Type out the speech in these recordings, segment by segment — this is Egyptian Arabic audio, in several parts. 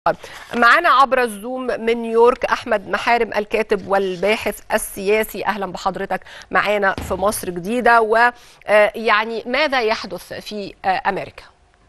معانا عبر الزوم من نيويورك احمد محارم الكاتب والباحث السياسي اهلا بحضرتك معانا في مصر جديده ويعني ماذا يحدث في امريكا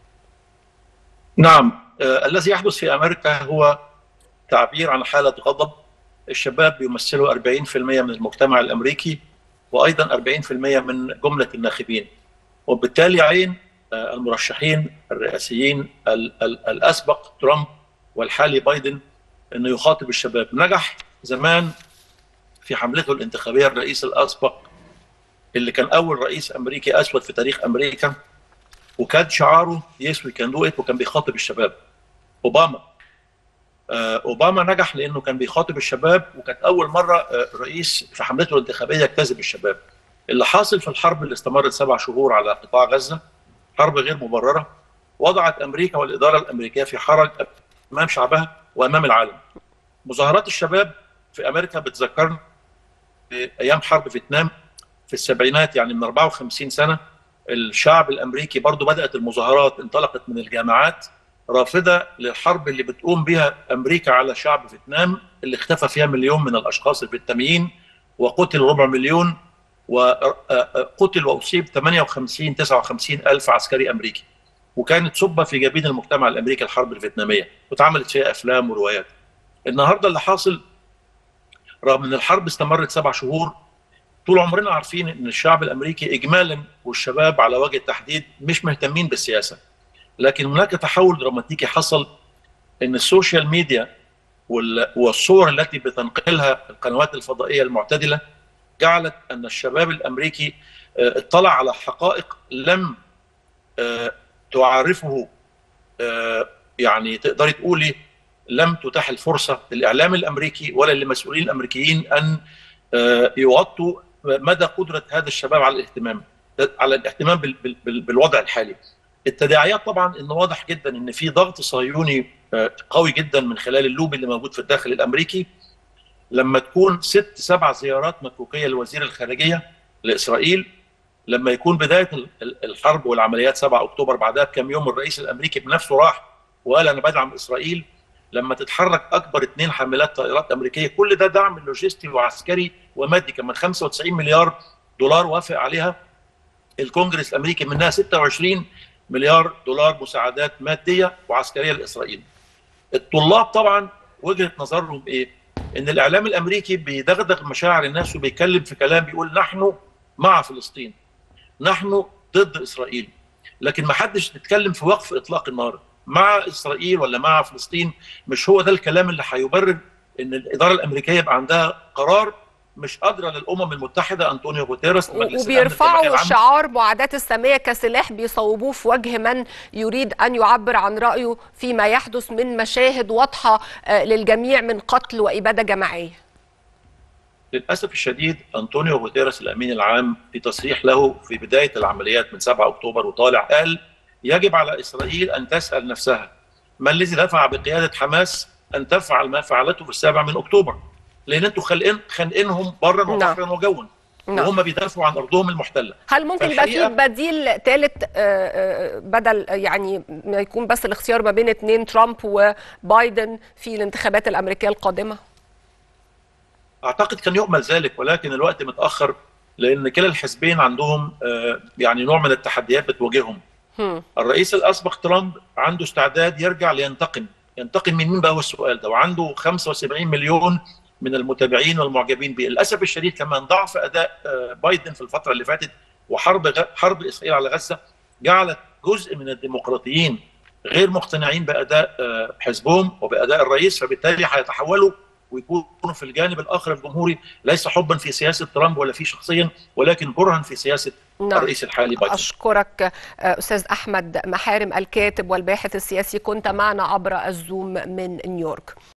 نعم آه، الذي يحدث في امريكا هو تعبير عن حاله غضب الشباب بيمثلوا 40% من المجتمع الامريكي وايضا 40% من جمله الناخبين وبالتالي عين آه، المرشحين الرئاسيين ال- ال- الاسبق ترامب والحالي بايدن انه يخاطب الشباب نجح زمان في حملته الانتخابيه الرئيس الاسبق اللي كان اول رئيس امريكي اسود في تاريخ امريكا وكان شعاره يس وي كان دو ات وكان بيخاطب الشباب اوباما آه، اوباما نجح لانه كان بيخاطب الشباب وكانت اول مره آه، رئيس في حملته الانتخابيه يجتذب الشباب اللي حاصل في الحرب اللي استمرت سبع شهور على قطاع غزه حرب غير مبرره وضعت امريكا والاداره الامريكيه في حرج امام شعبها وامام العالم. مظاهرات الشباب في امريكا بتذكرنا ايام حرب فيتنام في السبعينات يعني من 54 سنه الشعب الامريكي برضو بدات المظاهرات انطلقت من الجامعات رافضه للحرب اللي بتقوم بها امريكا على شعب فيتنام اللي اختفى فيها مليون من الاشخاص الفيتناميين وقتل ربع مليون وقتل واصيب 58 59 الف عسكري امريكي وكانت صبة في جبين المجتمع الامريكي الحرب الفيتناميه واتعملت فيها افلام وروايات النهارده اللي حاصل رغم ان الحرب استمرت سبع شهور طول عمرنا عارفين ان الشعب الامريكي اجمالا والشباب على وجه التحديد مش مهتمين بالسياسه لكن هناك تحول دراماتيكي حصل ان السوشيال ميديا وال- والصور التي بتنقلها القنوات الفضائيه المعتدله جعلت ان الشباب الامريكي آه، اطلع على حقائق لم آه، تعرفه آه، يعني تقدري تقولي لم تتاح الفرصه للاعلام الامريكي ولا للمسؤولين الامريكيين ان آه، يغطوا مدى قدره هذا الشباب على الاهتمام على الاهتمام بال- بال- بال- بالوضع الحالي. التداعيات طبعا انه واضح جدا ان في ضغط صهيوني آه، قوي جدا من خلال اللوبي اللي موجود في الداخل الامريكي لما تكون ست سبع زيارات مكوكيه لوزير الخارجيه لاسرائيل لما يكون بدايه ال- ال- الحرب والعمليات 7 اكتوبر بعدها بكم يوم الرئيس الامريكي بنفسه راح وقال انا بدعم اسرائيل لما تتحرك اكبر اثنين حاملات طائرات امريكيه كل ده دعم لوجستي وعسكري ومادي كمان 95 مليار دولار وافق عليها الكونجرس الامريكي منها 26 مليار دولار مساعدات ماديه وعسكريه لاسرائيل. الطلاب طبعا وجهه نظرهم ايه؟ ان الاعلام الامريكي بيدغدغ مشاعر الناس وبيتكلم في كلام بيقول نحن مع فلسطين. نحن ضد اسرائيل. لكن ما حدش بيتكلم في وقف اطلاق النار مع اسرائيل ولا مع فلسطين مش هو ده الكلام اللي هيبرر ان الاداره الامريكيه يبقى عندها قرار مش قادره للامم المتحده انطونيو غوتيريس مجلس الأمن الجمعية وبيرفعوا العامة شعار معاداة السامية كسلاح بيصوبوه في وجه من يريد أن يعبر عن رأيه فيما يحدث من مشاهد واضحة آه، للجميع من قتل وإبادة جماعية للاسف الشديد انطونيو غوتيريس الامين العام في تصريح له في بدايه العمليات من 7 اكتوبر وطالع قال يجب على اسرائيل ان تسال نفسها ما الذي دفع بقياده حماس ان تفعل ما فعلته في السابع من اكتوبر؟ لان انتوا خانقين خانقينهم برا نعم. وبحرا وجوا نعم. وهم بيدافعوا عن ارضهم المحتله هل ممكن يبقى في فالحقيقة- بديل ثالث بدل يعني ما يكون بس الاختيار ما بين اثنين ترامب وبايدن في الانتخابات الأمريكية القادمة؟ اعتقد كان يؤمل ذلك ولكن الوقت متاخر لان كلا الحزبين عندهم آه، يعني نوع من التحديات بتواجههم هم. الرئيس الاسبق ترامب عنده استعداد يرجع لينتقم ينتقم من مين بقى هو السؤال ده وعنده 75 مليون من المتابعين والمعجبين به للاسف الشديد كمان ضعف اداء آه، بايدن في الفتره اللي فاتت وحرب غ- حرب اسرائيل على غزه جعلت جزء من الديمقراطيين غير مقتنعين باداء آه، حزبهم وباداء الرئيس فبالتالي هيتحولوا ويكونوا في الجانب الاخر الجمهوري ليس حبا في سياسه ترامب ولا في شخصيا ولكن كرها في سياسه نعم. الرئيس الحالي بايدن أشكرك آه، أستاذ أحمد محارم الكاتب والباحث السياسي كنت معنا عبر الزوم من نيويورك